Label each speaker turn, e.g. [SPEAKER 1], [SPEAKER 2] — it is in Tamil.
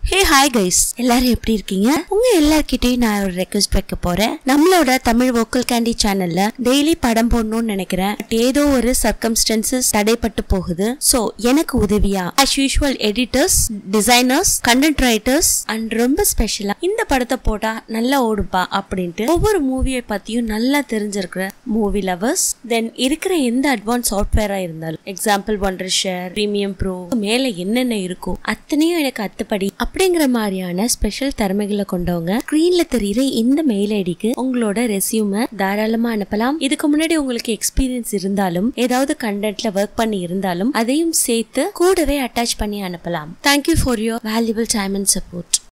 [SPEAKER 1] ஹே ஹாய் கைஸ் எல்லாரும் எப்படி இருக்கீங்க உங்க எல்லார்கிட்டயும் நான் ஒரு ரெக்வஸ்ட் வைக்க போறேன் நம்மளோட தமிழ் வோக்கல் கேண்டி சேனல்ல டெய்லி படம் போடணும்னு நினைக்கிறேன் But ஏதோ ஒரு சர்க்கம்ஸ்டன்சஸ் தடைப்பட்டு போகுது சோ எனக்கு உதவியா as usual editors designers content writers and ரொம்ப ஸ்பெஷலா இந்த படத்தை போட்டா நல்லா ஓடுப்பா அப்படின்ட்டு ஒவ்வொரு மூவியை பத்தியும் நல்லா தெரிஞ்சிருக்கிற மூவி லவர்ஸ் தென் இருக்கிற எந்த அட்வான்ஸ் சாஃப்ட்வேரா இருந்தாலும் example Wondershare premium pro மேல என்னென்ன இருக்கும் அத்தனையும் எனக்கு அத்துப்படி அப்படிங்கிற மாதிரியான ஸ்பெஷல் திறமைகளை கொண்டவங்க ஸ்கிரீன்ல தெரியுற இந்த மெயில் ஐடிக்கு உங்களோட ரெசியூமை தாராளமா அனுப்பலாம் இதுக்கு முன்னாடி உங்களுக்கு எக்ஸ்பீரியன்ஸ் இருந்தாலும் ஏதாவது கண்டென்ட்ல ஒர்க் பண்ணி இருந்தாலும் அதையும் சேர்த்து கூடவே அட்டாச் பண்ணி அனுப்பலாம் thank you for your valuable time and support